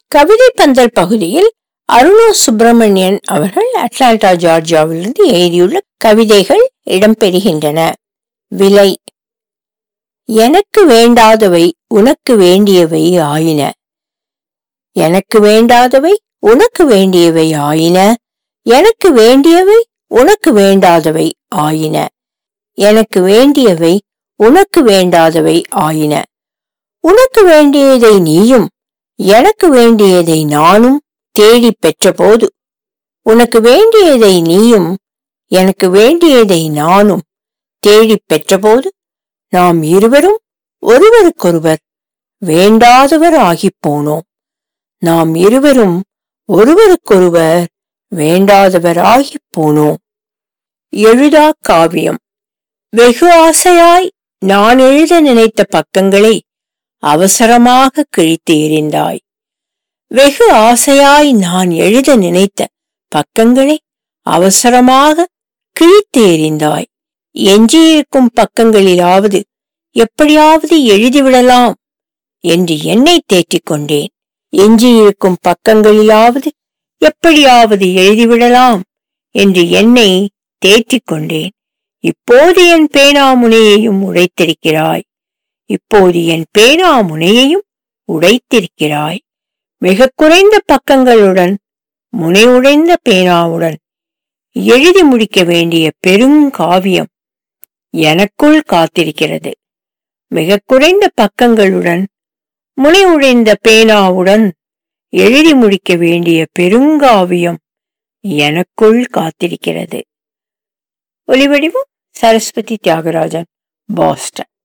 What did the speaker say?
கவிதை பந்தல் பகுதியில் அருணா சுப்பிரமணியன் அவர்கள் அட்லாண்டா ஜார்ஜியாவிலிருந்து எழுதியுள்ள கவிதைகள் இடம்பெறுகின்றன விலை எனக்கு வேண்டாதவை உனக்கு வேண்டியவை ஆயின எனக்கு வேண்டாதவை உனக்கு வேண்டியவை ஆயின எனக்கு வேண்டியவை உனக்கு வேண்டாதவை ஆயின எனக்கு வேண்டியவை உனக்கு வேண்டாதவை ஆயின உனக்கு வேண்டியதை நீயும் எனக்கு வேண்டியதை நானும் தேடி பெற்றபோது உனக்கு வேண்டியதை நீயும் எனக்கு வேண்டியதை நானும் தேடி பெற்றபோது நாம் இருவரும் ஒருவருக்கொருவர் வேண்டாதவர் ஆகிப் போனோம் நாம் இருவரும் ஒருவருக்கொருவர் வேண்டாதவர் ஆகிப் போனோம் எழுதா காவியம் வெகு ஆசையாய் நான் எழுத நினைத்த பக்கங்களை அவசரமாக கிழித்து எறிந்தாய் வெகு ஆசையாய் நான் எழுத நினைத்த பக்கங்களை அவசரமாக கிழித்து எறிந்தாய் எஞ்சியிருக்கும் பக்கங்களிலாவது எப்படியாவது எழுதிவிடலாம் என்று என்னை தேற்றிக் கொண்டேன் எஞ்சியிருக்கும் பக்கங்களிலாவது எப்படியாவது எழுதிவிடலாம் என்று என்னை தேற்றிக் கொண்டேன் இப்போது என் பேனா முனையையும் உடைத்திருக்கிறாய் இப்போது என் பேனா முனையையும் உடைத்திருக்கிறாய் மிக குறைந்த பக்கங்களுடன் முனை உடைந்த பேனாவுடன் எழுதி முடிக்க வேண்டிய பெருங்காவியம் எனக்குள் காத்திருக்கிறது மிக குறைந்த பக்கங்களுடன் முனை உடைந்த பேனாவுடன் எழுதி முடிக்க வேண்டிய பெருங்காவியம் எனக்குள் காத்திருக்கிறது ஒலிவடிவம் சரஸ்வதி தியாகராஜன் பாஸ்டன்